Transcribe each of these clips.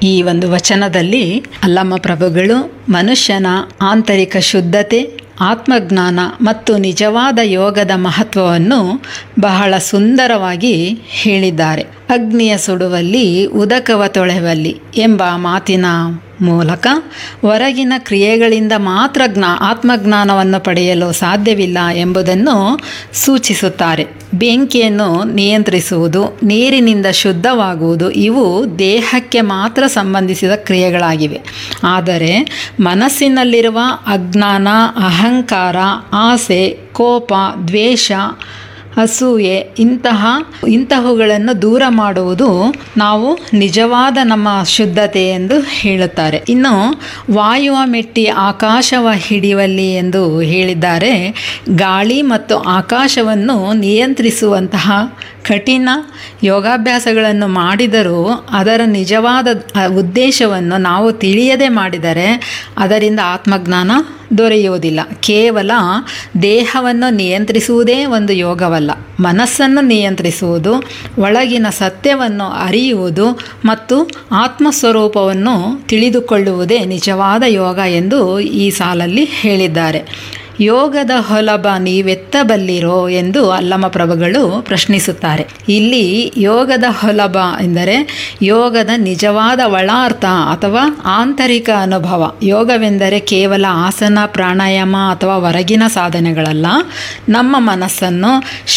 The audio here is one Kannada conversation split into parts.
ಈ ಒಂದು ವಚನದಲ್ಲಿ ಅಲ್ಲಮ್ಮ ಪ್ರಭುಗಳು ಮನುಷ್ಯನ ಆಂತರಿಕ ಶುದ್ಧತೆ ಆತ್ಮಜ್ಞಾನ ಮತ್ತು ನಿಜವಾದ ಯೋಗದ ಮಹತ್ವವನ್ನು ಬಹಳ ಸುಂದರವಾಗಿ ಹೇಳಿದ್ದಾರೆ ಅಗ್ನಿಯ ಸುಡುವಲ್ಲಿ ಉದಕವ ತೊಳೆವಲ್ಲಿ ಎಂಬ ಮಾತಿನ ಮೂಲಕ ಹೊರಗಿನ ಕ್ರಿಯೆಗಳಿಂದ ಮಾತ್ರ ಜ್ಞಾ ಆತ್ಮಜ್ಞಾನವನ್ನು ಪಡೆಯಲು ಸಾಧ್ಯವಿಲ್ಲ ಎಂಬುದನ್ನು ಸೂಚಿಸುತ್ತಾರೆ ಬೆಂಕಿಯನ್ನು ನಿಯಂತ್ರಿಸುವುದು ನೀರಿನಿಂದ ಶುದ್ಧವಾಗುವುದು ಇವು ದೇಹಕ್ಕೆ ಮಾತ್ರ ಸಂಬಂಧಿಸಿದ ಕ್ರಿಯೆಗಳಾಗಿವೆ ಆದರೆ ಮನಸ್ಸಿನಲ್ಲಿರುವ ಅಜ್ಞಾನ ಅಹಂಕಾರ ಆಸೆ ಕೋಪ ದ್ವೇಷ ಅಸೂಯೆ ಇಂತಹ ಇಂತಹವುಗಳನ್ನು ದೂರ ಮಾಡುವುದು ನಾವು ನಿಜವಾದ ನಮ್ಮ ಶುದ್ಧತೆ ಎಂದು ಹೇಳುತ್ತಾರೆ ಇನ್ನು ವಾಯುವ ಮೆಟ್ಟಿ ಆಕಾಶವ ಹಿಡಿಯುವಲ್ಲಿ ಎಂದು ಹೇಳಿದ್ದಾರೆ ಗಾಳಿ ಮತ್ತು ಆಕಾಶವನ್ನು ನಿಯಂತ್ರಿಸುವಂತಹ ಕಠಿಣ ಯೋಗಾಭ್ಯಾಸಗಳನ್ನು ಮಾಡಿದರೂ ಅದರ ನಿಜವಾದ ಉದ್ದೇಶವನ್ನು ನಾವು ತಿಳಿಯದೆ ಮಾಡಿದರೆ ಅದರಿಂದ ಆತ್ಮಜ್ಞಾನ ದೊರೆಯುವುದಿಲ್ಲ ಕೇವಲ ದೇಹವನ್ನು ನಿಯಂತ್ರಿಸುವುದೇ ಒಂದು ಯೋಗವಲ್ಲ ಮನಸ್ಸನ್ನು ನಿಯಂತ್ರಿಸುವುದು ಒಳಗಿನ ಸತ್ಯವನ್ನು ಅರಿಯುವುದು ಮತ್ತು ಆತ್ಮಸ್ವರೂಪವನ್ನು ತಿಳಿದುಕೊಳ್ಳುವುದೇ ನಿಜವಾದ ಯೋಗ ಎಂದು ಈ ಸಾಲಲ್ಲಿ ಹೇಳಿದ್ದಾರೆ ಯೋಗದ ಹೊಲಬ ನೀವೆತ್ತಬಲ್ಲಿರೋ ಎಂದು ಅಲ್ಲಮ ಪ್ರಭುಗಳು ಪ್ರಶ್ನಿಸುತ್ತಾರೆ ಇಲ್ಲಿ ಯೋಗದ ಹೊಲಬ ಎಂದರೆ ಯೋಗದ ನಿಜವಾದ ಒಳಾರ್ಥ ಅಥವಾ ಆಂತರಿಕ ಅನುಭವ ಯೋಗವೆಂದರೆ ಕೇವಲ ಆಸನ ಪ್ರಾಣಾಯಾಮ ಅಥವಾ ಹೊರಗಿನ ಸಾಧನೆಗಳಲ್ಲ ನಮ್ಮ ಮನಸ್ಸನ್ನು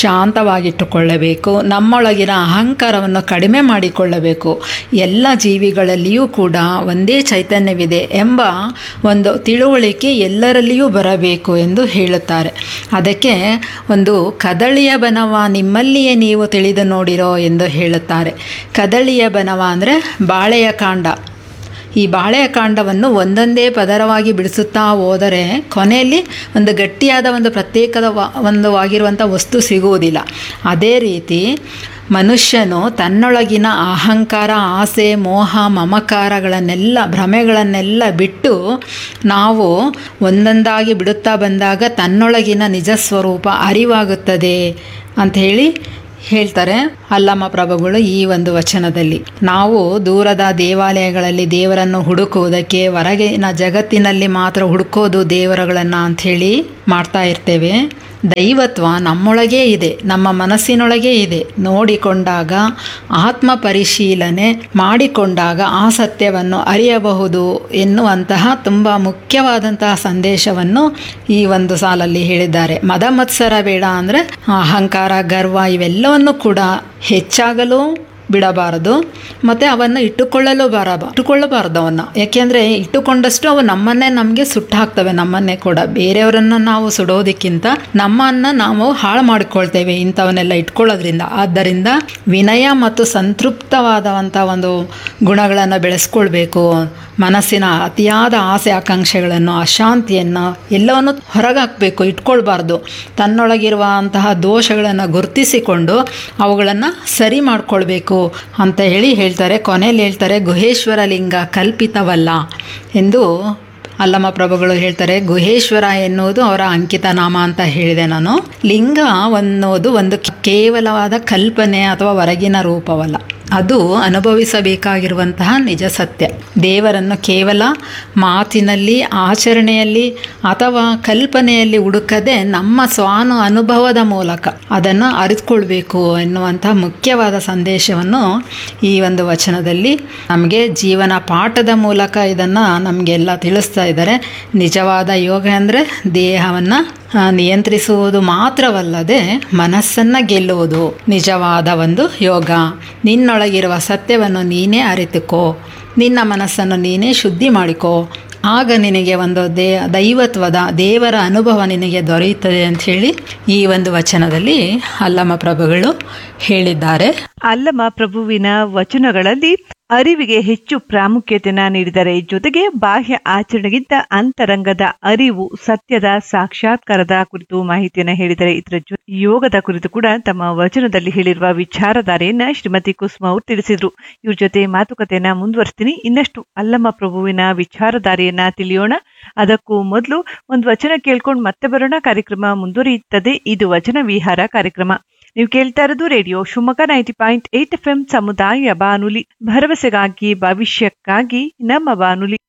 ಶಾಂತವಾಗಿಟ್ಟುಕೊಳ್ಳಬೇಕು ನಮ್ಮೊಳಗಿನ ಅಹಂಕಾರವನ್ನು ಕಡಿಮೆ ಮಾಡಿಕೊಳ್ಳಬೇಕು ಎಲ್ಲ ಜೀವಿಗಳಲ್ಲಿಯೂ ಕೂಡ ಒಂದೇ ಚೈತನ್ಯವಿದೆ ಎಂಬ ಒಂದು ತಿಳುವಳಿಕೆ ಎಲ್ಲರಲ್ಲಿಯೂ ಬರಬೇಕು ಎಂದು ಹೇಳುತ್ತಾರೆ ಅದಕ್ಕೆ ಒಂದು ಕದಳಿಯ ಬನವ ನಿಮ್ಮಲ್ಲಿಯೇ ನೀವು ತಿಳಿದು ನೋಡಿರೋ ಎಂದು ಹೇಳುತ್ತಾರೆ ಕದಳಿಯ ಬನವ ಅಂದರೆ ಬಾಳೆಯ ಕಾಂಡ ಈ ಬಾಳೆಯ ಕಾಂಡವನ್ನು ಒಂದೊಂದೇ ಪದರವಾಗಿ ಬಿಡಿಸುತ್ತಾ ಹೋದರೆ ಕೊನೆಯಲ್ಲಿ ಒಂದು ಗಟ್ಟಿಯಾದ ಒಂದು ಪ್ರತ್ಯೇಕದ ಒಂದು ಆಗಿರುವಂಥ ವಸ್ತು ಸಿಗುವುದಿಲ್ಲ ಅದೇ ರೀತಿ ಮನುಷ್ಯನು ತನ್ನೊಳಗಿನ ಅಹಂಕಾರ ಆಸೆ ಮೋಹ ಮಮಕಾರಗಳನ್ನೆಲ್ಲ ಭ್ರಮೆಗಳನ್ನೆಲ್ಲ ಬಿಟ್ಟು ನಾವು ಒಂದೊಂದಾಗಿ ಬಿಡುತ್ತಾ ಬಂದಾಗ ತನ್ನೊಳಗಿನ ನಿಜ ಸ್ವರೂಪ ಅರಿವಾಗುತ್ತದೆ ಅಂಥೇಳಿ ಹೇಳ್ತಾರೆ ಅಲ್ಲಮ್ಮ ಪ್ರಭುಗಳು ಈ ಒಂದು ವಚನದಲ್ಲಿ ನಾವು ದೂರದ ದೇವಾಲಯಗಳಲ್ಲಿ ದೇವರನ್ನು ಹುಡುಕುವುದಕ್ಕೆ ಹೊರಗಿನ ಜಗತ್ತಿನಲ್ಲಿ ಮಾತ್ರ ಹುಡುಕೋದು ದೇವರುಗಳನ್ನು ಅಂಥೇಳಿ ಮಾಡ್ತಾ ಇರ್ತೇವೆ ದೈವತ್ವ ನಮ್ಮೊಳಗೇ ಇದೆ ನಮ್ಮ ಮನಸ್ಸಿನೊಳಗೇ ಇದೆ ನೋಡಿಕೊಂಡಾಗ ಆತ್ಮ ಪರಿಶೀಲನೆ ಮಾಡಿಕೊಂಡಾಗ ಆ ಸತ್ಯವನ್ನು ಅರಿಯಬಹುದು ಎನ್ನುವಂತಹ ತುಂಬ ಮುಖ್ಯವಾದಂತಹ ಸಂದೇಶವನ್ನು ಈ ಒಂದು ಸಾಲಲ್ಲಿ ಹೇಳಿದ್ದಾರೆ ಮದ ಮತ್ಸರ ಬೇಡ ಅಂದರೆ ಅಹಂಕಾರ ಗರ್ವ ಇವೆಲ್ಲವನ್ನು ಕೂಡ ಹೆಚ್ಚಾಗಲು ಬಿಡಬಾರದು ಮತ್ತು ಅವನ್ನು ಇಟ್ಟುಕೊಳ್ಳಲು ಬರಬ ಇಟ್ಟುಕೊಳ್ಳಬಾರದು ಅವನ್ನು ಯಾಕೆಂದರೆ ಇಟ್ಟುಕೊಂಡಷ್ಟು ಅವು ನಮ್ಮನ್ನೇ ನಮಗೆ ಸುಟ್ಟು ಹಾಕ್ತವೆ ನಮ್ಮನ್ನೇ ಕೂಡ ಬೇರೆಯವರನ್ನು ನಾವು ಸುಡೋದಕ್ಕಿಂತ ನಮ್ಮನ್ನು ನಾವು ಹಾಳು ಮಾಡಿಕೊಳ್ತೇವೆ ಇಂಥವನ್ನೆಲ್ಲ ಇಟ್ಕೊಳ್ಳೋದ್ರಿಂದ ಆದ್ದರಿಂದ ವಿನಯ ಮತ್ತು ಸಂತೃಪ್ತವಾದಂಥ ಒಂದು ಗುಣಗಳನ್ನು ಬೆಳೆಸ್ಕೊಳ್ಬೇಕು ಮನಸ್ಸಿನ ಅತಿಯಾದ ಆಸೆ ಆಕಾಂಕ್ಷೆಗಳನ್ನು ಅಶಾಂತಿಯನ್ನು ಎಲ್ಲವನ್ನು ಹೊರಗಾಕಬೇಕು ಇಟ್ಕೊಳ್ಬಾರ್ದು ತನ್ನೊಳಗಿರುವಂತಹ ದೋಷಗಳನ್ನು ಗುರುತಿಸಿಕೊಂಡು ಅವುಗಳನ್ನು ಸರಿ ಮಾಡಿಕೊಳ್ಬೇಕು ಅಂತ ಹೇಳಿ ಹೇಳ್ತಾರೆ ಕೊನೆಯಲ್ಲಿ ಹೇಳ್ತಾರೆ ಗುಹೇಶ್ವರ ಲಿಂಗ ಕಲ್ಪಿತವಲ್ಲ ಎಂದು ಅಲ್ಲಮ್ಮ ಪ್ರಭುಗಳು ಹೇಳ್ತಾರೆ ಗುಹೇಶ್ವರ ಎನ್ನುವುದು ಅವರ ಅಂಕಿತ ನಾಮ ಅಂತ ಹೇಳಿದೆ ನಾನು ಲಿಂಗ ಅನ್ನೋದು ಒಂದು ಕೇವಲವಾದ ಕಲ್ಪನೆ ಅಥವಾ ಹೊರಗಿನ ರೂಪವಲ್ಲ ಅದು ಅನುಭವಿಸಬೇಕಾಗಿರುವಂತಹ ನಿಜ ಸತ್ಯ ದೇವರನ್ನು ಕೇವಲ ಮಾತಿನಲ್ಲಿ ಆಚರಣೆಯಲ್ಲಿ ಅಥವಾ ಕಲ್ಪನೆಯಲ್ಲಿ ಹುಡುಕದೆ ನಮ್ಮ ಸ್ವಾನು ಅನುಭವದ ಮೂಲಕ ಅದನ್ನು ಅರಿತುಕೊಳ್ಬೇಕು ಎನ್ನುವಂಥ ಮುಖ್ಯವಾದ ಸಂದೇಶವನ್ನು ಈ ಒಂದು ವಚನದಲ್ಲಿ ನಮಗೆ ಜೀವನ ಪಾಠದ ಮೂಲಕ ಇದನ್ನು ನಮಗೆಲ್ಲ ತಿಳಿಸ್ತಾ ಇದ್ದಾರೆ ನಿಜವಾದ ಯೋಗ ಅಂದರೆ ದೇಹವನ್ನು ನಿಯಂತ್ರಿಸುವುದು ಮಾತ್ರವಲ್ಲದೆ ಮನಸ್ಸನ್ನು ಗೆಲ್ಲುವುದು ನಿಜವಾದ ಒಂದು ಯೋಗ ನಿನ್ನೊಳಗಿರುವ ಸತ್ಯವನ್ನು ನೀನೇ ಅರಿತುಕೋ ನಿನ್ನ ಮನಸ್ಸನ್ನು ನೀನೇ ಶುದ್ಧಿ ಮಾಡಿಕೋ ಆಗ ನಿನಗೆ ಒಂದು ದೇ ದೈವತ್ವದ ದೇವರ ಅನುಭವ ನಿನಗೆ ದೊರೆಯುತ್ತದೆ ಅಂತ ಹೇಳಿ ಈ ಒಂದು ವಚನದಲ್ಲಿ ಅಲ್ಲಮ್ಮ ಪ್ರಭುಗಳು ಹೇಳಿದ್ದಾರೆ ಅಲ್ಲಮ ಪ್ರಭುವಿನ ವಚನಗಳಲ್ಲಿ ಅರಿವಿಗೆ ಹೆಚ್ಚು ಪ್ರಾಮುಖ್ಯತೆನ ನೀಡಿದರೆ ಜೊತೆಗೆ ಬಾಹ್ಯ ಆಚರಣೆಗಿಂತ ಅಂತರಂಗದ ಅರಿವು ಸತ್ಯದ ಸಾಕ್ಷಾತ್ಕಾರದ ಕುರಿತು ಮಾಹಿತಿಯನ್ನ ಹೇಳಿದರೆ ಇದರ ಜೊ ಯೋಗದ ಕುರಿತು ಕೂಡ ತಮ್ಮ ವಚನದಲ್ಲಿ ಹೇಳಿರುವ ವಿಚಾರಧಾರೆಯನ್ನ ಶ್ರೀಮತಿ ಕುಸುಮ ಅವರು ತಿಳಿಸಿದ್ರು ಇವ್ರ ಜೊತೆ ಮಾತುಕತೆಯನ್ನ ಮುಂದುವರಿಸ್ತೀನಿ ಇನ್ನಷ್ಟು ಅಲ್ಲಮ್ಮ ಪ್ರಭುವಿನ ವಿಚಾರಧಾರೆಯನ್ನ ತಿಳಿಯೋಣ ಅದಕ್ಕೂ ಮೊದಲು ಒಂದು ವಚನ ಕೇಳ್ಕೊಂಡು ಮತ್ತೆ ಬರೋಣ ಕಾರ್ಯಕ್ರಮ ಮುಂದುವರಿಯುತ್ತದೆ ಇದು ವಚನ ವಿಹಾರ ಕಾರ್ಯಕ್ರಮ ನೀವು ಕೇಳ್ತಾ ಇರೋದು radio Shivamogga ninety point eight F M ಸಮುದಾಯ ಬಾನುಲಿ ಭರವಸೆಗಾಗಿ ಭವಿಷ್ಯಕ್ಕಾಗಿ ನಮ್ಮ ಬಾನುಲಿ